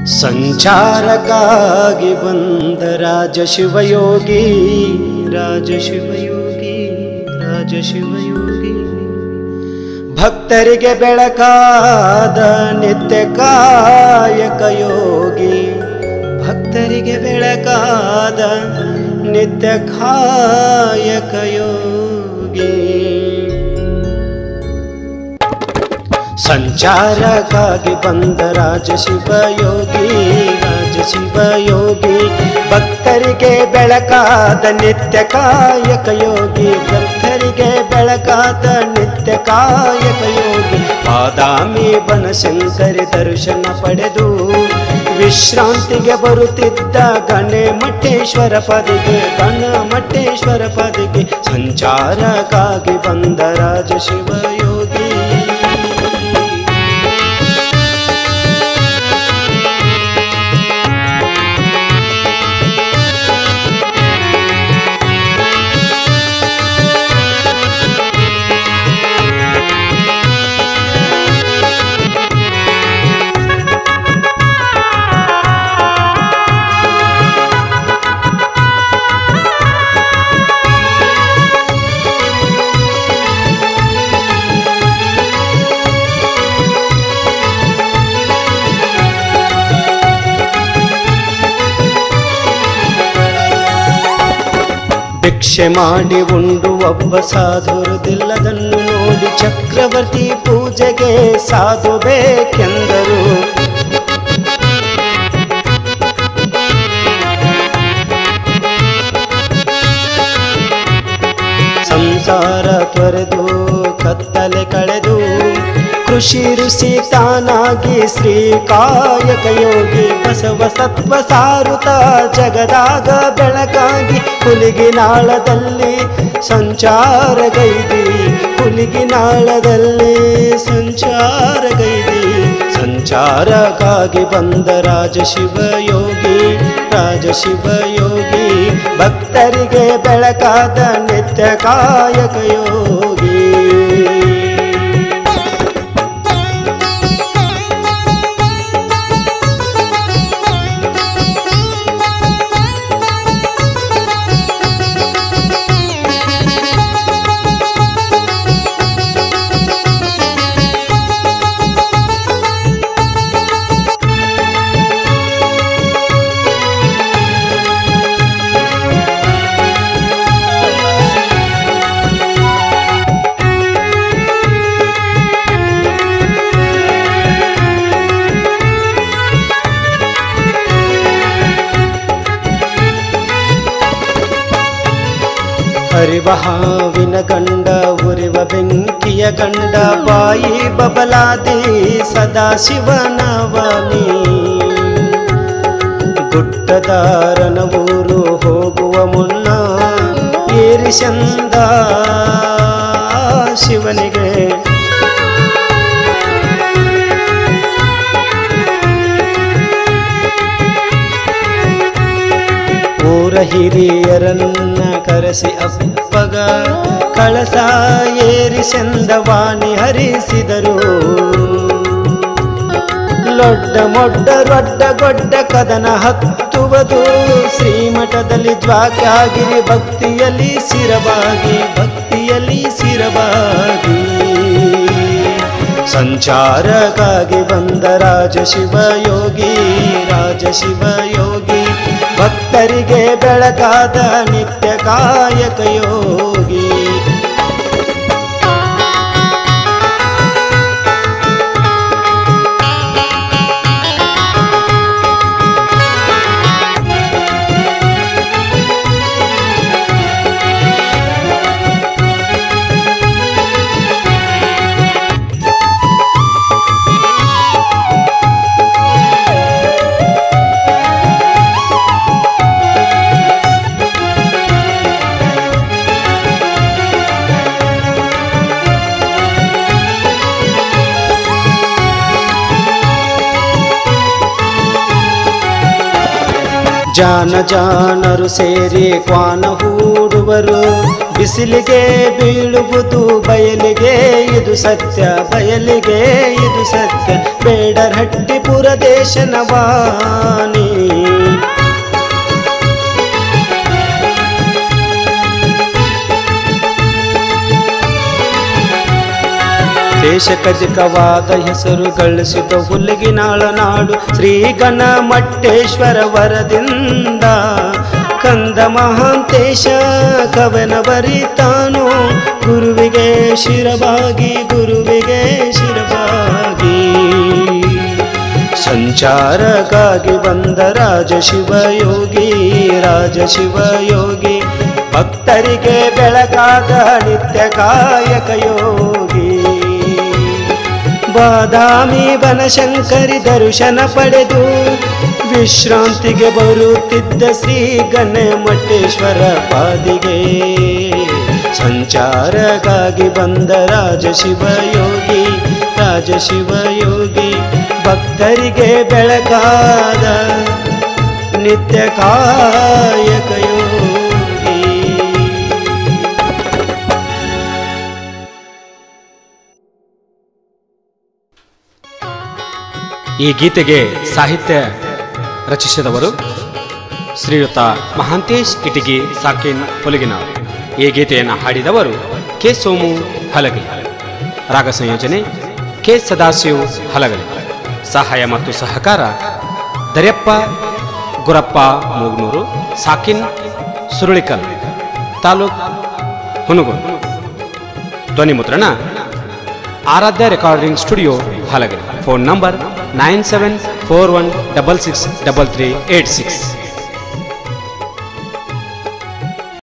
ಸಂಚಾರಕ್ಕಾಗಿ ಬಂದ ರಾಜ ಶಿವಯೋಗಿ ರಾಜ ಶಿವಯೋಗಿ ರಾಜ ಶಿವಯೋಗಿ ಭಕ್ತರಿಗೆ ಬೆಳಕಾದ ನಿತ್ಯ ಕಾಯಕ ಯೋಗಿ ಭಕ್ತರಿಗೆ ಬೆಳಕಾದ ನಿತ್ಯ ಕಾಯಕ ಯೋಗಿ ಸಂಚಾರಕ್ಕಾಗಿ ಬಂದ ರಾಜ ಶಿವಯೋಗಿ ರಾಜ ಶಿವಯೋಗಿ ಭಕ್ತರಿಗೆ ಬೆಳಕಾದ ನಿತ್ಯ ಕಾಯಕ ಯೋಗಿ ಭಕ್ತರಿಗೆ ಬೆಳಕಾದ ನಿತ್ಯ ಕಾಯಕ ಯೋಗಿ ಬಾದಾಮಿ ಬನಶಂಕರಿ ದರ್ಶನ ಪಡೆದು ವಿಶ್ರಾಂತಿಗೆ ಬರುತ್ತಿದ್ದ ಗಣೆ ಮಟ್ಟೇಶ್ವರ ಪದಿಗೆ ಗಣ ಮಟ್ಟೇಶ್ವರ ಪದಿಗೆ ಸಂಚಾರಕ್ಕಾಗಿ ಬಂದ ರಾಜ ಶಿವಯೋಗಿ ಭಿಕ್ಷೆ ಮಾಡಿ ಉಂಡು ಒಬ್ಬ ಸಾಧುರುದಿಲ್ಲದನ್ನು ನೋಡಿ ಚಕ್ರವರ್ತಿ ಪೂಜೆಗೆ ಸಾಧು ಬೇಕೆಂದರು ಸಂಸಾರ ತೊರೆದು ಕತ್ತಲೆ ಕಳೆದು ಕೃಷಿ ಋಷಿ ತಾನಾಗಿ ಶ್ರೀ ಕಾಯಕ ಯೋಗಿ ಬಸವ ಸತ್ವ ಸಾರುತ್ತ ಜಗದಾಗ ಬೆಳಕಾಗಿ ಹುಲಿಗಿನಾಳದಲ್ಲಿ ಸಂಚಾರಗೈದಿ ಹುಲಿಗಿನಾಳದಲ್ಲಿ ಸಂಚಾರಗೈದಿ ಸಂಚಾರಕ್ಕಾಗಿ ಬಂದ ರಾಜ ಶಿವಯೋಗಿ ರಾಜ ಶಿವಯೋಗಿ ಭಕ್ತರಿಗೆ ಬೆಳಕಾದ ನಿತ್ಯ ಕಾಯಕ ಯೋಗಿ ಹರಿವ ಹಾವಿನ ಗಂಡ ಉರಿವ ಬೆಂಕಿಯ ಗಂಡ ಬಾಯಿ ಬಬಲಾದಿ ಸದಾ ಶಿವನವನಿ ಗುಡ್ಡದಾರನ ಊರು ಹೋಗುವ ಮುನ್ನ ಏರಿಸಂದ ಶಿವನಿಗೆ ಊರ ಹಿರಿಯರನ್ನ ಕರೆಸಿ ಅಪ್ಪಗ ಕಳಸ ಏರಿಸೆಂದ ವಾಣಿ ಹರಿಸಿದರು ಲೊಡ್ಡ ಮೊಡ್ಡ ರೊಡ್ಡ ಗೊಡ್ಡ ಕದನ ಹತ್ತುವುದು ಶ್ರೀಮಠದಲ್ಲಿ ಜ್ವಾಕಾಗಿರಿ ಭಕ್ತಿಯಲ್ಲಿ ಸಿರವಾಗಿ ಭಕ್ತಿಯಲ್ಲಿ ಸಿರವಾಗಿ ಸಂಚಾರಕ್ಕಾಗಿ ಬಂದ ರಾಜ ಶಿವಯೋಗಿ ರಾಜ ಶಿವಯೋಗಿ ಭಕ್ತರಿಗೆ ಬೆಳಕಾದ ನಿತ್ಯ ಕಾಯಕ ಯೋಗಿ ಜಾನ ಜಾನರು ಸೇರಿ ಕ್ವಾನ ಹೂಡುವರು ಬಿಸಿಲಿಗೆ ಬೀಳುವುದು ಬಯಲಿಗೆ ಇದು ಸತ್ಯ ಬಯಲಿಗೆ ಇದು ಸತ್ಯ ಬೇಡರಹಟ್ಟಿ ಪುರದೇಶನ ವಾಣಿ ದೇಶಕಜಕವಾದ ಹೆಸರು ಗಳಿಸಿದ ಹುಲ್ಲಿಗಿನಾಳ ನಾಡು ಶ್ರೀ ಗಣಮಟ್ಟೇಶ್ವರ ವರದಿಂದ ಕಂದ ಮಹಾಂತೇಶ ಕವನ ಬರಿತಾನು ಗುರುವಿಗೆ ಶಿರವಾಗಿ ಗುರುವಿಗೆ ಶಿರವಾಗಿ ಸಂಚಾರಕ್ಕಾಗಿ ಬಂದ ರಾಜ ಶಿವಯೋಗಿ ರಾಜ ಶಿವಯೋಗಿ ಭಕ್ತರಿಗೆ ಬೆಳಕಾದ ನಿತ್ಯ ಕಾಯಕ ಯೋಗಿ ಬಾದಾಮಿ ಬನಶಂಕರಿ ದರ್ಶನ ಪಡೆದು ವಿಶ್ರಾಂತಿಗೆ ಬರುತ್ತಿದ್ದ ಶ್ರೀ ಗಣಮಟ್ಟೇಶ್ವರ ಪಾದಿಗೆ ಸಂಚಾರಕ್ಕಾಗಿ ಬಂದ ರಾಜ ಶಿವಯೋಗಿ ರಾಜ ಶಿವಯೋಗಿ ಭಕ್ತರಿಗೆ ಬೆಳಕಾದ ನಿತ್ಯ ಕಾಯಕ ಯೋಗಿ ಈ ಗೀತೆಗೆ ಸಾಹಿತ್ಯ ರಚಿಸಿದವರು ಶ್ರೀಯುತ ಮಹಾಂತೇಶ್ ಇಟಗಿ ಸಾಕಿನ್ ಪೊಲಗಿನ ಈ ಗೀತೆಯನ್ನು ಹಾಡಿದವರು ಕೆ ಸೋಮು ಹಲಗಲಿ ರಾಗ ಸಂಯೋಜನೆ ಕೆ ಸದಾಶಿವ್ ಹಲಗಲಿ ಸಹಾಯ ಮತ್ತು ಸಹಕಾರ ದರ್ಯಪ್ಪ ಗುರಪ್ಪ ಮೂಗ್ನೂರು ಸಾಕಿನ್ ಸುರುಳಿಕಲ್ ತಾಲೂಕ್ ಹುನಗುನ್ ಧ್ವನಿ ಮುದ್ರಣ Aaradhya recording studio Halagali phone number nine seven four one double six double three eight six